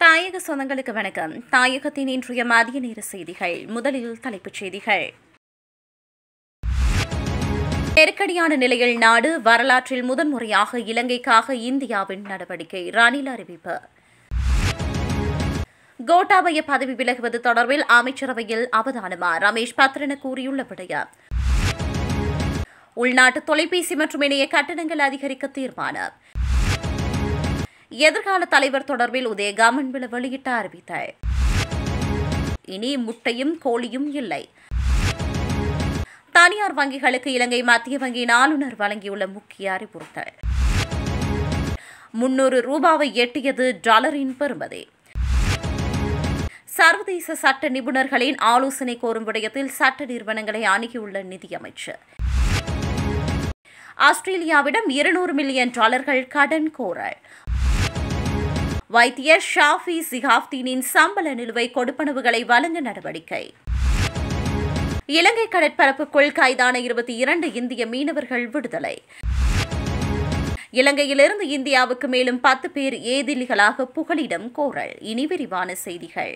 தாயக சொந்தங்களுக்கு வணக்கம் தாயகத்தின் இன்றைய மதிய நேர செய்திகள் முதலில் தலைப்புச் செய்திகள் நெருக்கடியான நிலையில் நாடு வரலாற்றில் முதன்முறையாக இலங்கைக்காக இந்தியாவின் நடவடிக்கை ரணில் அறிவிப்பு கோட்டாபய பதவி விலகுவது தொடர்பில் அமைச்சரவையில் அவதானமா ரமேஷ் பத்ரன கூறியுள்ள விடயம் உள்நாட்டு தொலைபேசி மற்றும் இணைய கட்டணங்கள் அதிகரிக்க தீர்மானம் எதிர்கால தலைவர் தொடர்பில் உதயகாமன் விழ வெளியிட்ட அறிவித்தார் இனி முட்டையும் கோழியும் இல்லை தனியார் வங்கிகளுக்கு இலங்கை மத்திய வங்கியின் ஆளுநர் வழங்கியுள்ள முக்கிய அறிவுறுத்தல் முன்னூறு ரூபாவை எட்டியது டாலரின் பெறுமதி சர்வதேச சட்ட நிபுணர்களின் ஆலோசனை கோரும் விடயத்தில் சட்ட நிறுவனங்களை அணுகியுள்ள நிதியமைச்சர் ஆஸ்திரேலியாவிடம் இருநூறு மில்லியன் டாலர்கள் கடன் கோரல் வைத்தியர் ஷாஃபி சிகாப்தீனின் சம்பள நிலுவை கொடுப்பனவுகளை வழங்க நடவடிக்கை இலங்கை கடற்பரப்புக்குள் கைதான இருபத்தி இரண்டு இந்திய மீனவர்கள் விடுதலை இலங்கையிலிருந்து இந்தியாவுக்கு மேலும் பத்து பேர் ஏதிலிகளாக புகலிடம் கோரல் இனி விரிவான செய்திகள்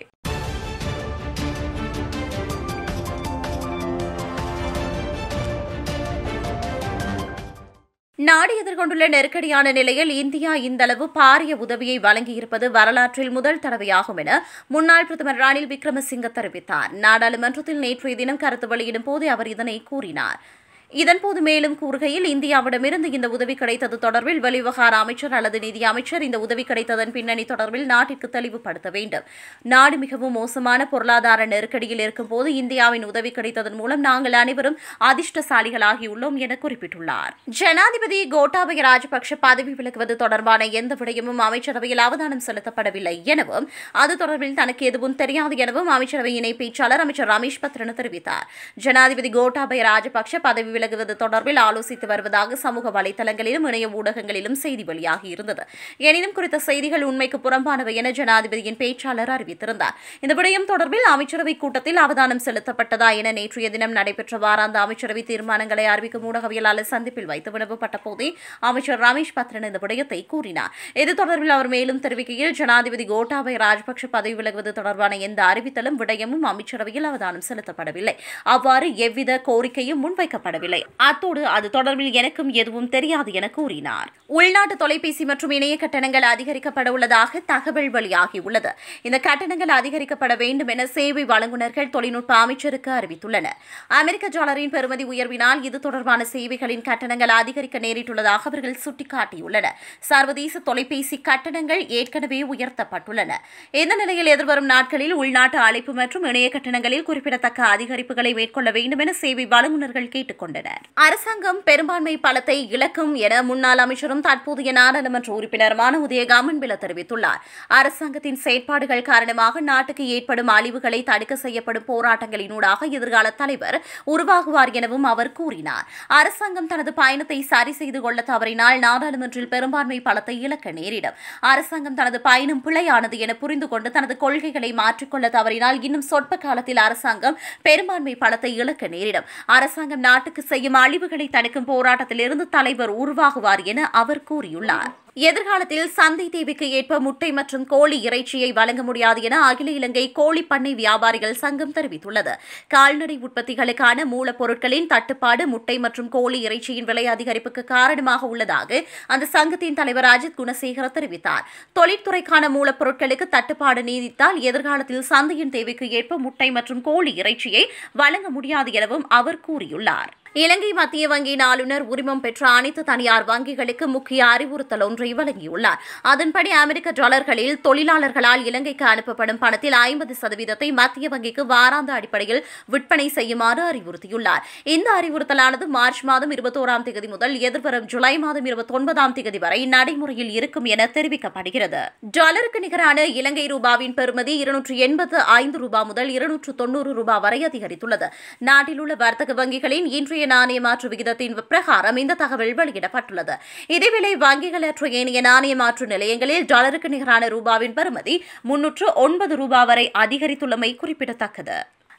நாடு எதிர்கொண்டுள்ள நெருக்கடியான நிலையில் இந்தியா இந்தளவு பாரிய உதவியை வழங்கியிருப்பது வரலாற்றில் முதல் தடவையாகும் என முன்னாள் பிரதமர் ரணில் விக்ரமசிங்க தெரிவித்தார் நாடாளுமன்றத்தில் நேற்றைய தினம் கருத்து வெளியிடும் போது அவர் இதனை கூறினார் இதன்போது மேலும் கூறுகையில் இந்தியாவிடமிருந்து இந்த உதவி கிடைத்தது தொடர்பில் வெளிவிவகார அமைச்சர் அல்லது நிதி அமைச்சர் இந்த உதவி கிடைத்ததன் பின்னணி தொடர்பில் நாட்டிற்கு தெளிவுபடுத்த வேண்டும் நாடு மிகவும் மோசமான பொருளாதார நெருக்கடியில் இருக்கும்போது இந்தியாவின் உதவி கிடைத்ததன் மூலம் நாங்கள் அனைவரும் அதிர்ஷ்டசாலிகளாகியுள்ளோம் என குறிப்பிட்டுள்ளார் ஜனாதிபதி கோட்டாபய ராஜபக்ஷ பதவி விலகுவது தொடர்பான எந்த விடயமும் அமைச்சரவையில் அவதானம் செலுத்தப்படவில்லை எனவும் அது தொடர்பில் தனக்கு எதுவும் தெரியாது எனவும் அமைச்சரவை இணை பேச்சாளர் அமைச்சர் ரமேஷ் பத்ரன் தெரிவித்தார் ஜனாதிபதி கோட்டாபய ராஜபக்ஷ பதவி விலகுவது தொடர்பில் ஆலோசித்து வருவதாக சமூக வலைதளங்களிலும் இணைய ஊடகங்களிலும் செய்தி வெளியாகி இருந்தது எனினும் குறித்த செய்திகள் உண்மைக்கு புறம்பானவை என ஜனாதிபதியின் பேச்சாளர் அறிவித்திருந்தார் இந்த விடயம் தொடர்பில் அமைச்சரவை கூட்டத்தில் அவதானம் செலுத்தப்பட்டதா என நேற்றைய தினம் நடைபெற்ற வாராந்த அமைச்சரவை தீர்மானங்களை அறிவிக்கும் ஊடகவியலாளர் சந்திப்பில் வைத்து வினவப்பட்ட போதே அமைச்சர் ரமேஷ் பத்ரன் இந்த விடயத்தை கூறினார் இது தொடர்பில் அவர் மேலும் தெரிவிக்கையில் ஜனாதிபதி கோட்டாபய ராஜபக்ஷ பதவி விலகுவது தொடர்பான எந்த அறிவித்தலும் விடயமும் அமைச்சரவையில் அவதானம் செலுத்தப்படவில்லை அவ்வாறு எவ்வித கோரிக்கையும் முன்வைக்கப்படவில்லை வரவில்லை அத்தோடு அது தொடர்பில் எனக்கும் எதுவும் தெரியாது என கூறினார் உள்நாட்டு தொலைபேசி மற்றும் இணைய கட்டணங்கள் அதிகரிக்கப்பட உள்ளதாக தகவல் வெளியாகியுள்ளது இந்த கட்டணங்கள் அதிகரிக்கப்பட வேண்டும் என சேவை வழங்குநர்கள் தொழில்நுட்ப அமைச்சருக்கு அறிவித்துள்ளனர் அமெரிக்க டாலரின் பெறுமதி உயர்வினால் இது தொடர்பான சேவைகளின் கட்டணங்கள் அதிகரிக்க நேரிட்டுள்ளதாக அவர்கள் சுட்டிக்காட்டியுள்ளனர் சர்வதேச தொலைபேசி கட்டணங்கள் ஏற்கனவே உயர்த்தப்பட்டுள்ளன இந்த நிலையில் எதிர்வரும் நாட்களில் உள்நாட்டு அழைப்பு மற்றும் இணைய கட்டணங்களில் குறிப்பிடத்தக்க அதிகரிப்புகளை மேற்கொள்ள வேண்டும் என சேவை வழங்குநர்கள் கேட்டுக் கொண்டனர் அரசாங்கம் பெரும்பான்மை பலத்தை இழக்கும் என முன்னாள் அமைச்சரும் தற்போதைய நாடாளுமன்ற உறுப்பினருமான உதயகாமன் பில தெரிவித்துள்ளார் அரசாங்கத்தின் செயற்பாடுகள் காரணமாக நாட்டுக்கு ஏற்படும் அழிவுகளை தடுக்க செய்யப்படும் போராட்டங்களினூடாக எதிர்கால தலைவர் உருவாகுவார் எனவும் அவர் கூறினார் அரசாங்கம் தனது பயணத்தை சரி செய்து கொள்ள தவறினால் நாடாளுமன்றில் பெரும்பான்மை பலத்தை இழக்க நேரிடும் அரசாங்கம் தனது பயணம் பிழையானது என புரிந்து கொண்டு தனது கொள்கைகளை மாற்றிக்கொள்ள தவறினால் இன்னும் சொற்ப காலத்தில் அரசாங்கம் பெரும்பான்மை பலத்தை இழக்க நேரிடும் அரசாங்கம் நாட்டுக்கு செய்யும் அழிவுகளை தடுக்கும் போராட்டத்திலிருந்து தலைவர் உருவாகுவார் என அவர் கூறியுள்ளார் எதிர்காலத்தில் சந்தை தேவைக்கு ஏற்ப முட்டை மற்றும் கோழி இறைச்சியை வழங்க முடியாது என அகில இலங்கை கோழி பண்ணை வியாபாரிகள் சங்கம் தெரிவித்துள்ளது கால்நடை உற்பத்திகளுக்கான மூலப்பொருட்களின் தட்டுப்பாடு முட்டை மற்றும் கோழி இறைச்சியின் விலை அதிகரிப்புக்கு காரணமாக உள்ளதாக அந்த சங்கத்தின் தலைவர் அஜித் குணசேகர தெரிவித்தார் தொழிற்துறைக்கான மூலப்பொருட்களுக்கு தட்டுப்பாடு நீடித்தால் எதிர்காலத்தில் சந்தையின் தேவைக்கு ஏற்ப முட்டை மற்றும் கோழி இறைச்சியை வழங்க முடியாது எனவும் அவர் கூறியுள்ளார் இலங்கை மத்திய வங்கியின் ஆளுநர் உரிமம் பெற்ற அனைத்து தனியார் வங்கிகளுக்கு முக்கிய அறிவுறுத்தல் ஒன்றை வழங்கியுள்ளார் அதன்படி அமெரிக்க டாலர்களில் தொழிலாளர்களால் இலங்கைக்கு அனுப்பப்படும் பணத்தில் ஐம்பது சதவீதத்தை மத்திய வங்கிக்கு வாராந்த அடிப்படையில் விற்பனை செய்யுமாறு அறிவுறுத்தியுள்ளார் இந்த அறிவுறுத்தலானது மார்ச் மாதம் இருபத்தோராம் தேதி முதல் எதிர்வரும் ஜூலை மாதம் இருபத்தொன்பதாம் தேதி வரை நடைமுறையில் இருக்கும் என தெரிவிக்கப்படுகிறது டாலருக்கு நிகரான இலங்கை ரூபாவின் பெறுமதி இருநூற்று எண்பத்து ஐந்து ரூபாய் முதல் இருநூற்று தொன்னூறு ரூபாய் வரை அதிகரித்துள்ளது நாட்டில் உள்ள வர்த்தக வங்கிகளின் இன்றைய நாணய மாற்று விகிதத்தின் பிரகாரம் இந்த தகவல் வெளியிடப்பட்டுள்ளது இதேவேளை வங்கிகளற்ற ஏனைய நாணய மாற்று நிலையங்களில் டாலருக்கு நிகரான ரூபாவின் பெறுமதி முன்னூற்று ஒன்பது ரூபாய் வரை அதிகரித்துள்ளமை குறிப்பிடத்தக்கது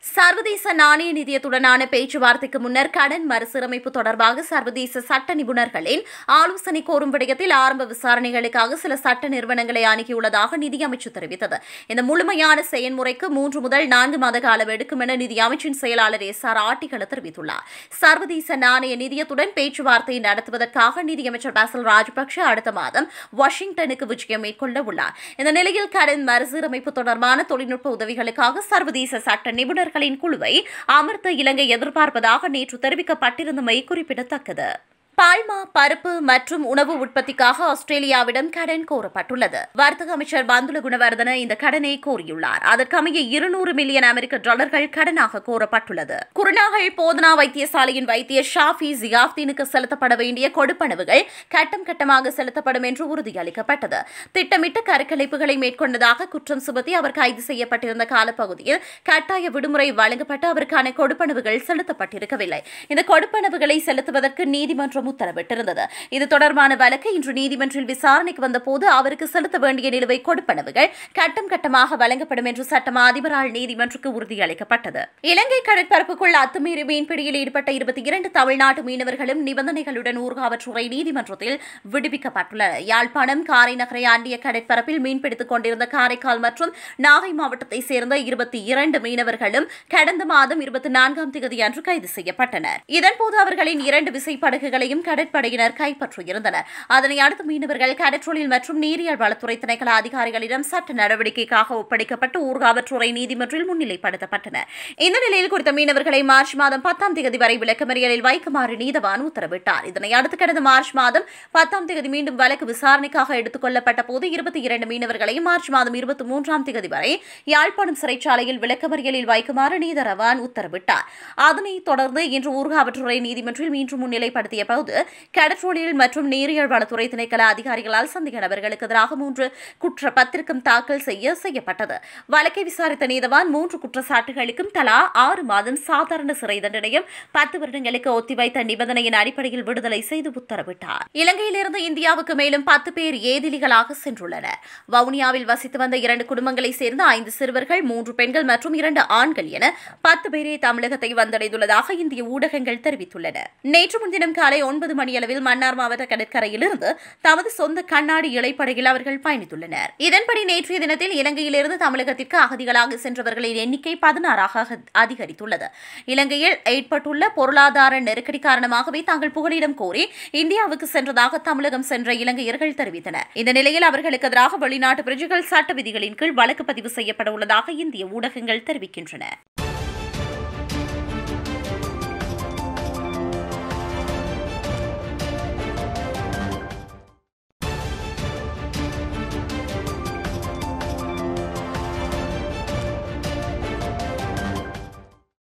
சர்வதேச நாணய நிதியத்துடனான பேச்சுவார்த்தைக்கு முன்னர் கடன் மறுசீரமைப்பு தொடர்பாக சர்வதேச சட்ட நிபுணர்களின் ஆலோசனை கோரும் விடயத்தில் ஆரம்ப விசாரணைகளுக்காக சில சட்ட நிறுவனங்களை அணுகியுள்ளதாக நிதியமைச்சு தெரிவித்தது இந்த முழுமையான செயல்முறைக்கு மூன்று முதல் நான்கு மாத காலம் எடுக்கும் என நிதியமைச்சின் செயலாளர் எஸ் ஆர் ஆட்டிகள தெரிவித்துள்ளார் சர்வதேச நாணய நிதியத்துடன் பேச்சுவார்த்தை நடத்துவதற்காக நிதியமைச்சர் பாசல் ராஜபக்ஷ அடுத்த மாதம் வாஷிங்டனுக்கு விஜயம் மேற்கொள்ள உள்ளார் இந்த நிலையில் கடன் மறுசீரமைப்பு தொடர்பான தொழில்நுட்ப உதவிகளுக்காக சர்வதேச சட்ட நிபுணர்களின் குழுவை அமர்த்த இலங்கை எதிர்பார்ப்பதாக நேற்று தெரிவிக்கப்பட்டிருந்தமை குறிப்பிடத்தக்கது பால்மா பருப்பு மற்றும் உணவு உற்பத்திக்காக ஆஸ்திரேலியாவிடம் கடன் கோரப்பட்டுள்ளது வர்த்தக அமைச்சர் பந்துல குணவர்தன இந்த கடனை கோரியுள்ளார் அதற்கமைய இருநூறு மில்லியன் அமெரிக்க டாலர்கள் கடனாக கோரப்பட்டுள்ளது குருநாகல் போதனா வைத்தியசாலையின் வைத்தியர் ஷாஃபி ஜியாப்தீனுக்கு செலுத்தப்பட வேண்டிய கொடுப்பனவுகள் கட்டம் கட்டமாக செலுத்தப்படும் என்று உறுதியளிக்கப்பட்டது திட்டமிட்ட கருக்கலைப்புகளை மேற்கொண்டதாக குற்றம் சுமத்தி அவர் கைது செய்யப்பட்டிருந்த காலப்பகுதியில் கட்டாய விடுமுறை வழங்கப்பட்டு அவருக்கான கொடுப்பனவுகள் செலுத்தப்பட்டிருக்கவில்லை இந்த கொடுப்பனவுகளை செலுத்துவதற்கு நீதிமன்றம் உத்தரவிட்டிருந்தது இது தொடர்பான வழக்கு இன்று நீதிமன்றில் விசாரணைக்கு வந்தபோது அவருக்கு செலுத்த வேண்டிய நிலுவை கொடுப்பனவுகள் கட்டம் கட்டமாக வழங்கப்படும் என்று சட்டம் அதிபரால் நீதிமன்றுக்கு உறுதியளிக்கப்பட்டது இலங்கை கடற்பரப்புக்குள் அத்துமீறி மீன்பிடியில் ஈடுபட்ட இருபத்தி இரண்டு தமிழ்நாட்டு மீனவர்களும் நிபந்தனைகளுடன் ஊர்காவற்றுறை நீதிமன்றத்தில் விடுவிக்கப்பட்டுள்ளனர் யாழ்ப்பாணம் காரை நகரை ஆண்டிய கடற்பரப்பில் மீன்பிடித்துக் கொண்டிருந்த காரைக்கால் மற்றும் நாகை மாவட்டத்தைச் சேர்ந்த இருபத்தி இரண்டு மீனவர்களும் கடந்த மாதம் இருபத்தி நான்காம் தேதி அன்று கைது செய்யப்பட்டனர் இதன்போது அவர்களின் இரண்டு விசைப்படகுகளையும் கடற்படையினர் கைப்பற்றியிருந்தனர் அதனை அடுத்து மீனவர்கள் கடற்றொழில் மற்றும் நீரியல் வளத்துறை திணைக்கள அதிகாரிகளிடம் சட்ட நடவடிக்கைக்காக ஒப்படைக்கப்பட்டு ஊர்காவற்றுறை நீதிமன்றில் முன்னிலைப்படுத்தப்பட்டனர் இந்த நிலையில் குறித்த மீனவர்களை மார்ச் மாதம் பத்தாம் தேதி வரை விளக்கமறியலில் வைக்குமாறு நீதவான் உத்தரவிட்டார் இதனை அடுத்து கடந்த மார்ச் மாதம் பத்தாம் தேதி மீண்டும் வழக்கு விசாரணைக்காக எடுத்துக் கொள்ளப்பட்ட போது இருபத்தி இரண்டு மீனவர்களையும் மார்ச் மாதம் இருபத்தி மூன்றாம் தேதி வரை யாழ்ப்பாணம் சிறைச்சாலையில் விளக்கமறியலில் வைக்குமாறு நீதரவான் உத்தரவிட்டார் அதனைத் தொடர்ந்து இன்று ஊர்காவற்றுறை நீதிமன்றில் மீண்டும் முன்னிலைப்படுத்திய போது கடற்றொழில் மற்றும் நீரியல் வளத்துறை திணைக்கள அதிகாரிகளால் சந்தேக நபர்களுக்கு எதிராக மூன்று குற்ற பத்திரிகம் தாக்கல் செய்ய செய்யப்பட்டது வழக்கை விசாரித்த நீதவான் மூன்று குற்றச்சாட்டுகளுக்கும் தலா ஆறு மாதம் சாதாரண சிறை தண்டனையும் பத்து வருடங்களுக்கு ஒத்திவைத்த நிபந்தனையின் அடிப்படையில் விடுதலை செய்து உத்தரவிட்டார் இலங்கையிலிருந்து இந்தியாவுக்கு மேலும் பத்து பேர் ஏதிலிகளாக சென்றுள்ளனர் வவுனியாவில் வசித்து வந்த இரண்டு குடும்பங்களைச் சேர்ந்த ஐந்து சிறுவர்கள் மூன்று பெண்கள் மற்றும் இரண்டு ஆண்கள் என பத்து பேரே தமிழகத்தை வந்தடைந்துள்ளதாக இந்திய ஊடகங்கள் தெரிவித்துள்ளன நேற்று முன்தினம் காலை ஒன்பது மணியளவில் மன்னார் மாவட்ட கடற்கரையிலிருந்து தமது சொந்த கண்ணாடி இலைப்படையில் அவர்கள் பயணித்துள்ளனர் இதன்படி நேற்றைய தினத்தில் இலங்கையிலிருந்து தமிழகத்திற்கு அகதிகளாக சென்றவர்களின் எண்ணிக்கை பதினாறாக அதிகரித்துள்ளது இலங்கையில் ஏற்பட்டுள்ள பொருளாதார நெருக்கடி காரணமாகவே தாங்கள் புகலிடம் கோரி இந்தியாவுக்கு சென்றதாக தமிழகம் சென்ற இலங்கையர்கள் தெரிவித்தனர் இந்த நிலையில் அவர்களுக்கு எதிராக வெளிநாட்டு பிரஜைகள் சட்ட விதிகளின் கீழ் வழக்கு பதிவு செய்யப்பட உள்ளதாக இந்திய ஊடகங்கள் தெரிவிக்கின்றன